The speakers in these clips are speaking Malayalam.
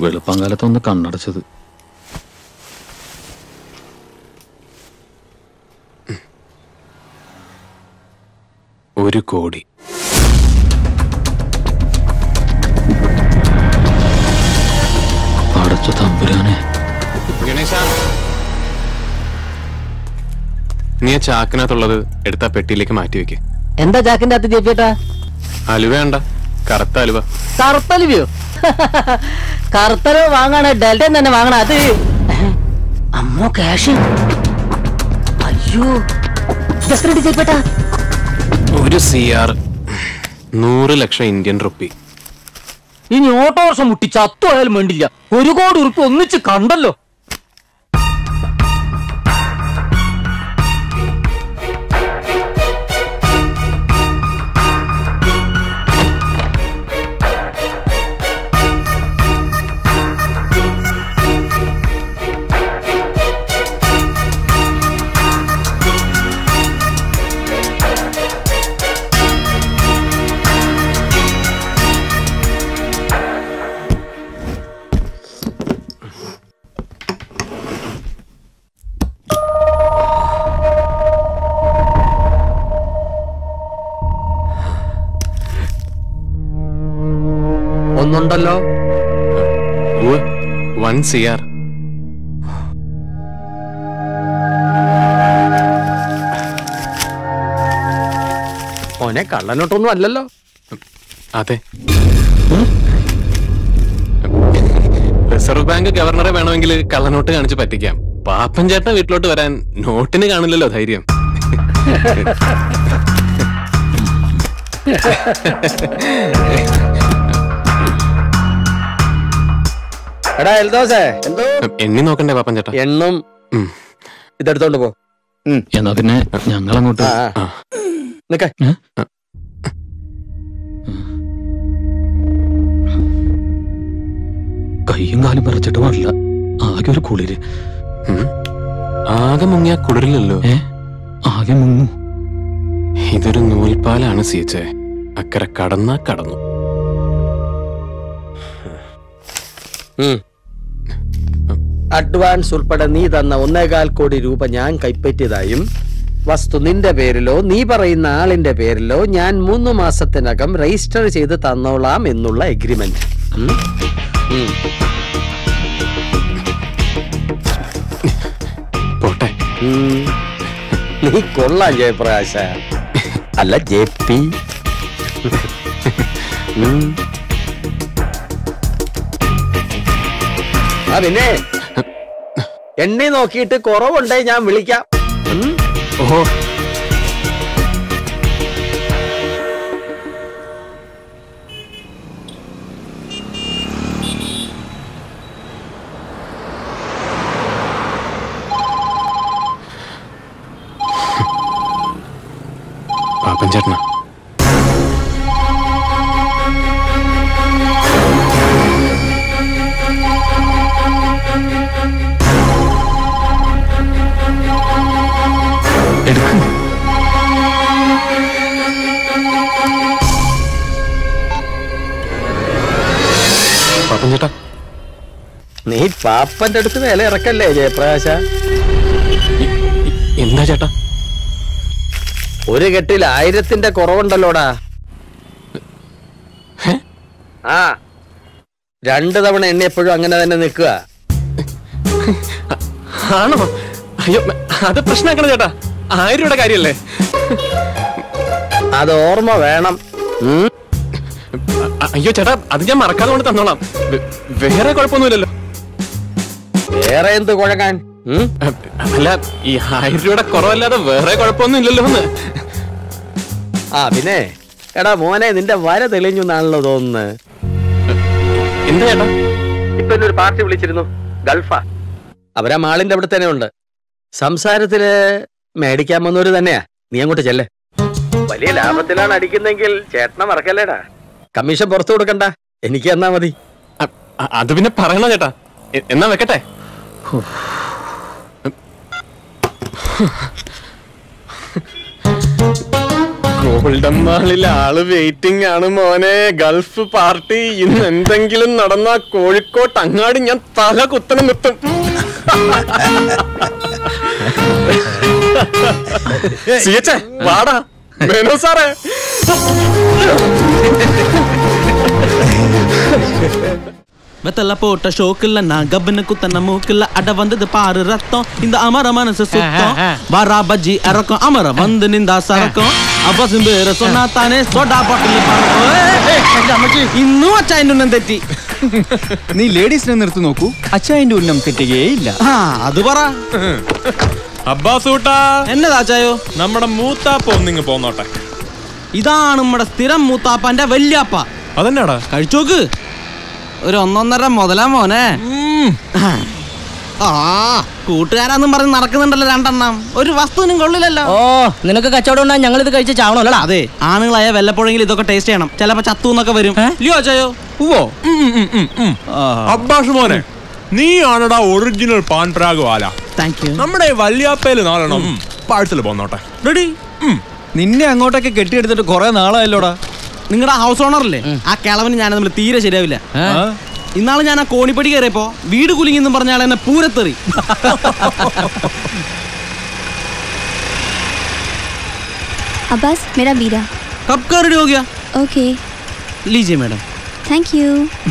വെളുപ്പങ്കാലത്തൊന്ന് കണ്ണടച്ചത് ഒരു കോടി അടച്ച തമ്പുരാനെ ഗണേശ നീ ആ ചാക്കിനകത്തുള്ളത് എടുത്ത പെട്ടിയിലേക്ക് മാറ്റി വെക്ക് എന്താ ചാക്കിന്റെ അകത്ത് ജയിപ്പേട്ടാ അലുവ വേണ്ട കറുത്ത അലുവ കറുത്തലുവയോ കറുത്തലോ വാങ്ങാണ് ഡെൽറ്റ തന്നെ വാങ്ങണ അത് അമ്മോ ക്യാഷ് അയ്യോ എത്ര ജയിപ്പേട്ടാ ഒരു സി ആർ നൂറ് ലക്ഷം ഇന്ത്യൻ റുപ്പി ഇനി ഓട്ടോവർഷം മുട്ടി ചത്തുപോയാലും വേണ്ടില്ല ഒരു കോടി ഉറുപ്പ് ഒന്നിച്ച് കണ്ടല്ലോ ഒന്നുണ്ടല്ലോ വൺ സി ആർ മോനെ കള്ളനോട്ടൊന്നും അല്ലല്ലോ അതെ റിസർവ് ബാങ്ക് ഗവർണറെ വേണമെങ്കിൽ കള്ളനോട്ട് കാണിച്ച് പറ്റിക്കാം പാപ്പൻ ചേട്ടൻ വീട്ടിലോട്ട് വരാൻ നോട്ടിന് കാണില്ലല്ലോ ധൈര്യം എടാ എൽദോസേ എന്തോ എണ്ണി നോക്കണ്ടേ പാപ്പൻ ചേട്ടാ എണ്ണും ഉം. ഇതെടുത്തോണ്ട് പോ എന്നാ പിന്നെ ഞങ്ങളങ്ങോട്ട് ആ, ആ. ആ. നിക്ക കയ്യും കാലും പറിച്ചിട്ട് പാടില്ല ആകെ ഒരു കുളിര് ഉം. ആകെ മുങ്ങിയ കുളിരില്ലല്ലോ ഏ ആകെ മുങ്ങു ഇതൊരു നൂൽപ്പാലാണ് സീച്ചേ അക്കരെ കടന്നാ കടന്നു ഉം. അഡ്വാൻസ് ഉൾപ്പെടെ നീ തന്ന ഒന്നേകാൽ കോടി രൂപ ഞാൻ കൈപ്പറ്റിയതായും വസ്തു നിന്റെ പേരിലോ നീ പറയുന്ന ആളിന്റെ പേരിലോ ഞാൻ മൂന്ന് മാസത്തിനകം രജിസ്റ്റർ ചെയ്ത് തന്നോളാം എന്നുള്ള എഗ്രിമെന്റ് പോട്ടെ നീ കൊള്ളാം ജയപ്രകാശ അല്ല ജെ പി ഉം. ആ പിന്നെ എണ്ണി നോക്കിയിട്ട് കുറവുണ്ടേ ഞാൻ വിളിക്കാം ഉം. ഓഹോ പാപ്പൻ ചേട്ടനാ എടുക്കും പാപ്പൻ ചേട്ടാ നീ പാപ്പന്റെ അടുത്ത് വില ഇറക്കല്ലേ ജയപ്രകാശ എന്താ ചേട്ടാ ഒരു കെട്ടിൽ ആയിരത്തിന്റെ കുറവുണ്ടല്ലോടാ ഹെ? ആ രണ്ടു തവണ എണ്ണിയപ്പോഴും അങ്ങനെ തന്നെ നിൽക്കുക ആണോ അയ്യോ അത് പ്രശ്നമാക്കണ ചേട്ടാ ആയിരം രൂപയുടെ കാര്യല്ലേ അത് ഓർമ്മ വേണം ഉം. അ- അയ്യോ ചേട്ടാ അത് ഞാൻ മറക്കാതെ കൊണ്ട് തന്നോളാം വേ- വേറെ കുഴപ്പമൊന്നുമില്ലല്ലോ വേറെ എന്ത് കുഴങ്ങാൻ ഉം? അല്ല ഈ ആയിരം രൂപയുടെ കുറവല്ലാതെ വേറെ കുഴപ്പമൊന്നും ഇല്ലല്ലോ എന്ന് ആ പിന്നെ എടാ മോനെ നിന്റെ വര തെളിഞ്ഞു എന്നാണല്ലോ തോന്നുന്നത് എന്താ ചേട്ടാ ഇപ്പൊ ഒരു പാർട്ടി വിളിച്ചിരുന്നു ഗൾഫാ അവരാ മാളിന്റെ അവിടെ തന്നെ ഉണ്ട് സംസാരത്തില് മേടിക്കാൻ വന്നവര് തന്നെയാ നീ അങ്ങോട്ട് ചെല്ലേ വലിയ ലാഭത്തിലാണ് അടിക്കുന്നെങ്കിൽ ചേട്ടനെ മറക്കല്ലേടാ കമ്മീഷൻ പുറത്തു കൊടുക്കണ്ട എനിക്ക് എന്നാ മതി അ- അ- അത് പിന്നെ പറയണോ ചേട്ടാ എ- എന്നാ വെക്കട്ടെ ഗോൾഡൻ മാളിൽ ആള് വെയിറ്റിംഗ് ആണ് മോനെ ഗൾഫ് പാർട്ടി ഇന്ന് എന്തെങ്കിലും നടന്ന കോഴിക്കോട്ട് അങ്ങാടി ഞാൻ തല കുത്തനെ നിർത്തും സിയച്ചേ വാടാ മേനോ സാറേ வெத்தல போட்ட ஷோக்குல நான் கப்பனு குத்தன மூக்குல அட வந்தது பாரு ரத்தம் இந்த அமர மனசு சுத்தம் வரா பஜ்ஜி இறக்கும் அமர வந்து நின்றா சரக்கும் அப்பசும் பேர சொன்னா தானே சோடா பாட்டில் பறக்கும் இன்னுം അച്ചായൻ്റെ ഉന്നം തെറ്റി നീ ലേഡീസിനെ നിർത്തി നോക്കൂ അച്ചായന്റെ ഉന്നം തെറ്റുകയേയില്ല ആ അത് പറ അബ്ബാസൂട്ടാ എന്നതാ അച്ചായോ നമ്മുടെ മൂത്താപ്പ ഒന്നിങ്ങ് പോന്നോട്ടെ ഇതാണ് നമ്മുടെ സ്ഥിരം മൂത്താപ്പന്റെ വല്യാപ്പ അതെന്നാടാ കഴിച്ചോക്ക് ഒരു ഒന്നൊന്നര മുതലാ മോനെ ആ കൂട്ടുകാരാന്നും പറഞ്ഞ് നടക്കുന്നുണ്ടല്ലോ രണ്ടെണ്ണം ഒരു വസ്തുവിനും കൊള്ളില്ലല്ലോ ഓ നിനക്ക് കച്ചവടം ഉണ്ടാ ഞങ്ങൾ ഇത് കഴിച്ച് ചാവണല്ലോ അതെ ആണുങ്ങളായ വല്ലപ്പോഴെങ്കിലും ഇതൊക്കെ ടേസ്റ്റ് ചെയ്യണം ചിലപ്പോ ചത്തു എന്നൊക്കെ വരും ലിയോ അച്ചായോ ഉവ്വോ അബ്ബാസ് മോനെ നീ ആണടാ ഒറിജിനൽ പാൻ പ്രാഗ് വാല താങ്ക് യു നമ്മുടെ ഈ വല്യാപ്പേല് നാലെണ്ണം പാഴ്സൽ പോന്നോട്ടെ റെഡി നിന്നെ അങ്ങോട്ടൊക്കെ കെട്ടിയെടുത്തിട്ട് കുറെ നാളായല്ലോടാ നിങ്ങളുടെ ഹൗസ് ഓണർ അല്ലേ ആ കിളവന് ഞാൻ തമ്മിൽ തീരെ ശരിയാവില്ല ആ? ഇന്നാള് ഞാൻ ആ കോണിപ്പടി കയറിയപ്പോ വീട് കുലുങ്ങി എന്നും പറഞ്ഞ ആൾ എന്നെ പൂരത്തെറി अब्बास मेरा बीरा കപ്പ് കാർ റെഡി ഹോ ഗയാ ओके ലീജിए मैडम थैंक यू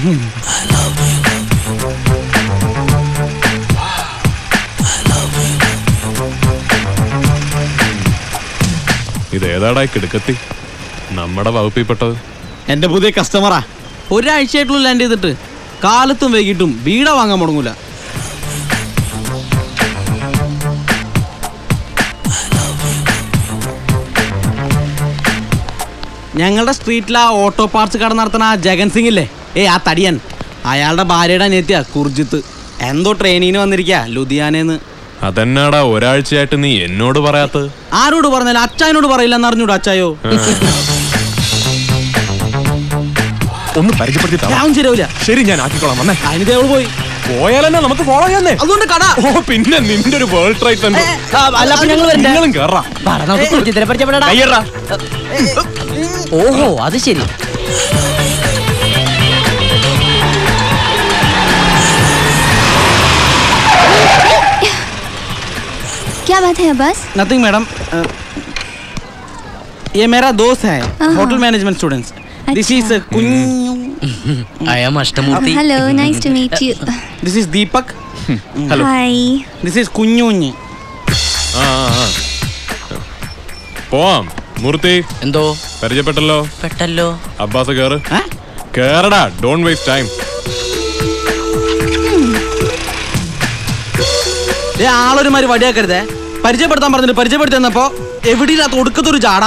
ഇത് ഏതാടാ കിടുക്കത്തി നമ്മുടെ വകുപ്പിൽപ്പെട്ടത് എന്റെ പുതിയ കസ്റ്റമറാ ഒരാഴ്ചയായിട്ടുള്ള ലാൻഡ് ചെയ്തിട്ട് കാലത്തും വൈകിട്ടും വീട വാങ്ങാൻ മുടങ്ങൂല ഞങ്ങളുടെ സ്ട്രീറ്റിൽ ആ ഓട്ടോ പാർട്സ് കട നടത്തുന്ന ആ ജഗൻ സിംഗ് ഇല്ലേ ഏ ആ തടിയൻ അയാളുടെ ഭാര്യയുടെ അനിയത്തിയ കുർജിത്ത് എന്തോ ട്രെയിനിന് വന്നിരിക്കുക ലുധിയാനേന്ന് അതെന്നാടാ ഒരാഴ്ചയായിട്ട് നീ എന്നോട് പറയാത്തത് ആരോട് പറഞ്ഞാലും അച്ചായനോട് പറയില്ല എന്നറിഞ്ഞൂടാ അച്ചായോ ഒന്ന് പരിചയപ്പെടുത്തി തരാം. ഞാൻ ശരിയാവില്ല ശരി ഞാൻ ആക്കിക്കോളാം വന്നേ അതിന് ദേവള് പോയി പോയാലെന്നെ നമുക്ക് ഫോളോ ചെയ്യാന്നേ അതുകൊണ്ട് കട ഓ പിന്നെ നിന്റെ ഒരു വേൾഡ് ട്രൈഡ് സെന്റർ അല്ല അപ്പൊ ഞങ്ങൾ വരണ്ടേ നിങ്ങളും കേറാ പറ, നമുക്ക് കുർജിത്തിനെ പരിചയപ്പെടാ കയ്യറാ ഓഹോ അത് ശരി क्या बात है अब्बास नथिंग मैडम ये मेरा दोस्त है hotel management students this is I'm Ashtamoorthy hello nice to meet you this is Deepak hi this is കുഞ്ഞുഞ്ഞ് ആ ആ, ആ. പോവാം മൂർത്തി എന്തോ പരിചയപ്പെട്ടല്ലോ പെട്ടല്ലോ അബ്ബാസ് കേറ് കേറടാ ഡോണ്ട് വേസ്റ്റ് ടൈം ഏ ആളൊരു മാതിരി വടിയാക്കരുതേ പരിചയപ്പെടുത്താൻ പറഞ്ഞിട്ട് പരിചയപ്പെടുത്തി തന്നപ്പോ എവിടെയില്ലാത്ത ഒടുക്കത്തൊരു ജാട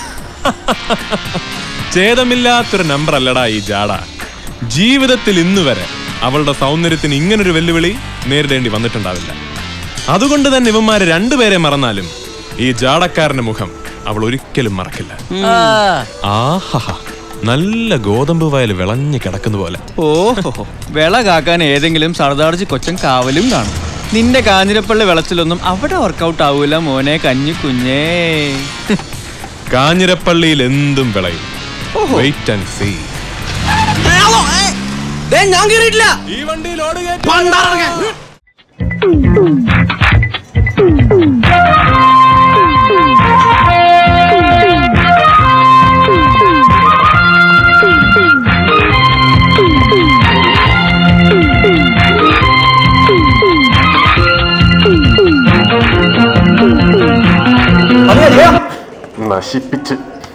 ഛേദമില്ലാത്തൊരു നമ്പർ അല്ലടാ ഈ ജാട ജീവിതത്തിൽ ഇന്ന് വരെ അവളുടെ സൗന്ദര്യത്തിന് ഇങ്ങനൊരു വെല്ലുവിളി നേരിടേണ്ടി വന്നിട്ടുണ്ടാവില്ല അതുകൊണ്ട് തന്നെ ഇവന്മാര് രണ്ടുപേരെ മറന്നാലും ഈ ജാടക്കാരന്റെ മുഖം അവൾ ഒരിക്കലും മറക്കില്ല ആഹാ നല്ല ഗോതമ്പ് വയൽ വിളഞ്ഞു കിടക്കുന്ന പോലെ ഓഹോ വിള കാക്കാൻ ഏതെങ്കിലും സർദാർജി കൊച്ചൻ കാവലും കാണും നിന്റെ കാഞ്ഞിരപ്പള്ളി വിളച്ചിലൊന്നും അവിടെ വർക്കൗട്ട് ആവൂല മോനെ കഞ്ഞി കുഞ്ഞേ കാഞ്ഞിരപ്പള്ളിയിൽ എന്തും വിളയും വെയിറ്റ് ആൻഡ് സീ ദേ, ഞാൻ കേറിയിട്ടില്ല ഈ വണ്ടി ലോഡ് പണ്ടാറങ്ങ. നശിപ്പിച്ച്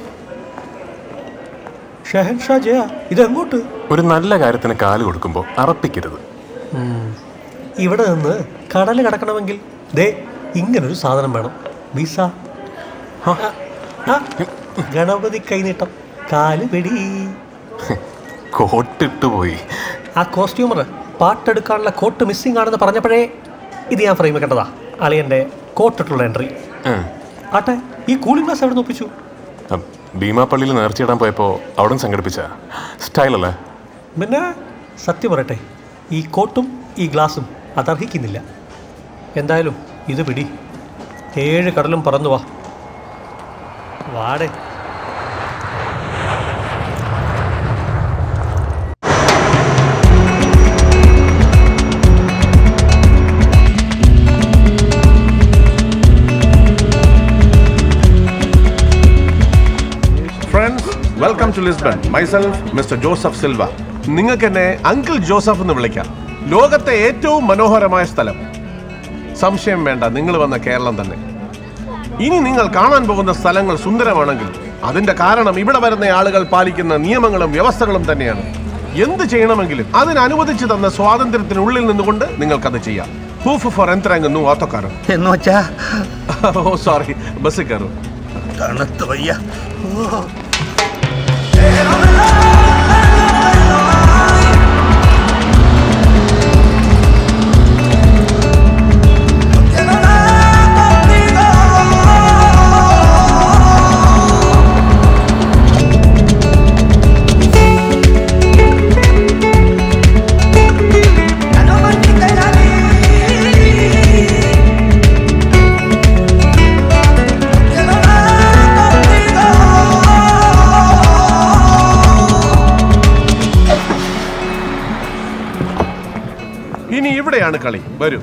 ഷഹൻഷാ ജയ ഇതെങ്ങോട്ട് ഒരു നല്ല കാര്യത്തിന് കാല് കൊടുക്കുമ്പോ അറപ്പിക്കരുത് ഇവിടെ നിന്ന് കടൽ കടക്കണമെങ്കിൽ ദേ ഇങ്ങനൊരു സാധനം വേണം വിസ ആ, ആ, ഗണപതി കൈനീട്ടം കാല് വെടി കോട്ടിട്ട് പോയി ആ കോസ്റ്റ്യൂമർ പാട്ടെടുക്കാനുള്ള കോട്ട് മിസ്സിംഗ് ആണെന്ന് പറഞ്ഞപ്പോഴേ ഇത് ഞാൻ ഫ്രെയിം വെക്കേണ്ടതാ അളിയൻ്റെ കോട്ടിട്ടുള്ള എൻട്രി ഉം. ആട്ടെ ഈ കൂളിംഗ് ഗ്ലാസ് എവിടെ ഒപ്പിച്ചു അ- ഭീമാപ്പള്ളിയിൽ നേർച്ചയിടാൻ പോയപ്പോ അവിടെ സംഘടിപ്പിച്ച സ്റ്റൈലല്ലേ പിന്നെ സത്യം പറയട്ടെ ഈ കോട്ടും ഈ ഗ്ലാസും അതർഹിക്കുന്നില്ല എന്തായാലും ഇത് പിടി ഏഴ് കടലും പറന്നു വാ വാടേ to Lisbon myself mister Joseph Silva നിങ്ങൾക്ക് എന്നെ അങ്കിൾ ജോസഫ് എന്ന് വിളിക്കാം ലോകത്തെ ഏറ്റവും മനോഹരമായ സ്ഥലം സംശയം വേണ്ട നിങ്ങൾ വന്ന കേരളം തന്നെ ഇനി നിങ്ങൾ കാണാൻ പോകുന്ന സ്ഥലങ്ങൾ സുന്ദരമാണെങ്കിൽ അതിന്റെ കാരണം ഇവിടെ വരുന്ന ആളുകൾ പാലിക്കുന്ന നിയമങ്ങളും വ്യവസ്ഥകളും തന്നെയാണ് എന്ത് ചെയ്യണമെങ്കിലും അതിന് അനുവദിച്ചു തന്ന സ്വാതന്ത്ര്യത്തിനുള്ളിൽ നിന്നുകൊണ്ട് നിങ്ങൾക്കത് ചെയ്യാം പ്രൂഫ് ഫോർ എന്തരങ്ങുന്നു ഓട്ടോക്കാരൻ എന്ന് വെച്ചാ ഓ സോറി ബസ് കയറും തണുത്ത് വയ്യ ഇനി ഇവിടെയാണ് കളി വരൂ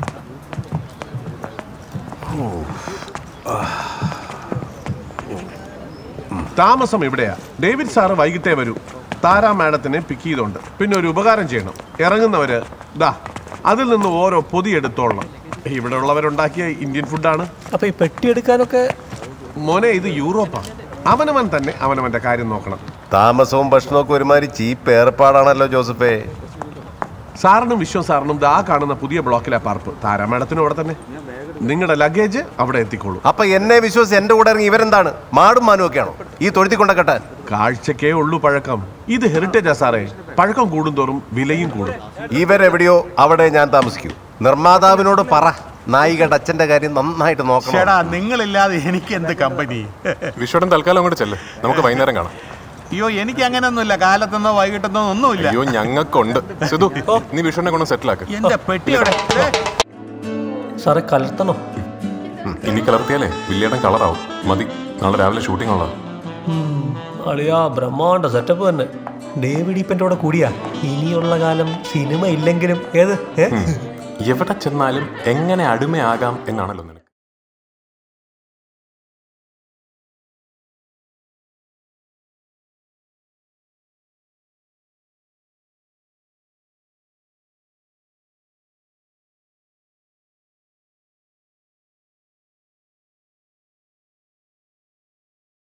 താമസം ഇവിടെയാ ഡേവിഡ് സാറ് വൈകിട്ടേ വരൂ താര മാഡത്തിനെ പിക്ക് ചെയ്തോണ്ട് പിന്നെ ഒരു ഉപകാരം ചെയ്യണം ഇറങ്ങുന്നവര് ദാ അതിൽ നിന്ന് ഓരോ പൊതി എടുത്തോളണം ഇവിടെ ഉള്ളവരുണ്ടാക്കിയ ഇന്ത്യൻ ഫുഡാണ് അപ്പൊ ഈ പെട്ടി എടുക്കാനൊക്കെ മോനെ ഇത് യൂറോപ്പാ അവനവൻ തന്നെ അവനവന്റെ കാര്യം നോക്കണം താമസവും ഭക്ഷണമൊക്കെ ഒരുമാതിരി ചീപ്പ് ഏർപ്പാടാണല്ലോ ജോസഫേ സാറിനും വിശ്വം സാറിനും ദാ കാണുന്ന പുതിയ ബ്ലോക്കിലെ പാർപ്പ് താര മാഡത്തിനും അവിടെ തന്നെ നിങ്ങളുടെ ലഗേജ് അവിടെ എത്തിക്കോളൂ അപ്പൊ എന്നെ വിശ്വസിച്ച് എന്റെ കൂടെ ഇറങ്ങി ഇവരെന്താണ് മാടും മാനും ഒക്കെയാണോ ഈ തൊഴുത്തി കൊണ്ട കെട്ടാൻ കാഴ്ചക്കേ ഉള്ളൂ പഴക്കം ഇത് ഹെറിറ്റേജാ സാറേ പഴക്കം കൂടുന്തോറും വിലയും കൂടും ഇവരെവിടെയോ അവിടെ ഞാൻ താമസിക്കൂ നിർമ്മാതാവിനോട് പറ നായികയുടെ അച്ഛന്റെ കാര്യം നന്നായിട്ട് നോക്കണം ചേടാ നിങ്ങളില്ലാതെ എനിക്ക് എന്ത് കമ്പനി വിശ്വടൻ തൽക്കാലം അങ്ങോട്ട് ചെല്ല് നമുക്ക് വൈകുന്നേരം കാണാം അയ്യോ എനിക്ക് അങ്ങനെയൊന്നുമില്ല കാലത്തെന്നോ വൈകിട്ടെന്നോ ഒന്നുമില്ല അയ്യോ ഞങ്ങൾക്കുണ്ട് സിധു നീ വിഷുവിനെ കൊണ്ട് സെറ്റിൽ ആക്ക് എന്റെ പെട്ടിയുടെ സാറേ കലർത്തണോ ഇനി കലർത്തിയാലേ വില്ലേടൻ കളറാവും മതി നാളെ രാവിലെ ഷൂട്ടിംഗ് ഉള്ളതാ ഉം, അളിയാ ബ്രഹ്മാണ്ട സെറ്റപ്പ് തന്നെ ഡേവിഡ് ഈപ്പൻ്റെ കൂടെ കൂടിയാ ഇനിയുള്ള കാലം സിനിമ ഇല്ലെങ്കിലും ഏത് ഏ എവിടെ ചെന്നാലും എങ്ങനെ അടിമയാകാം എന്നാണല്ലോ നിനക്ക്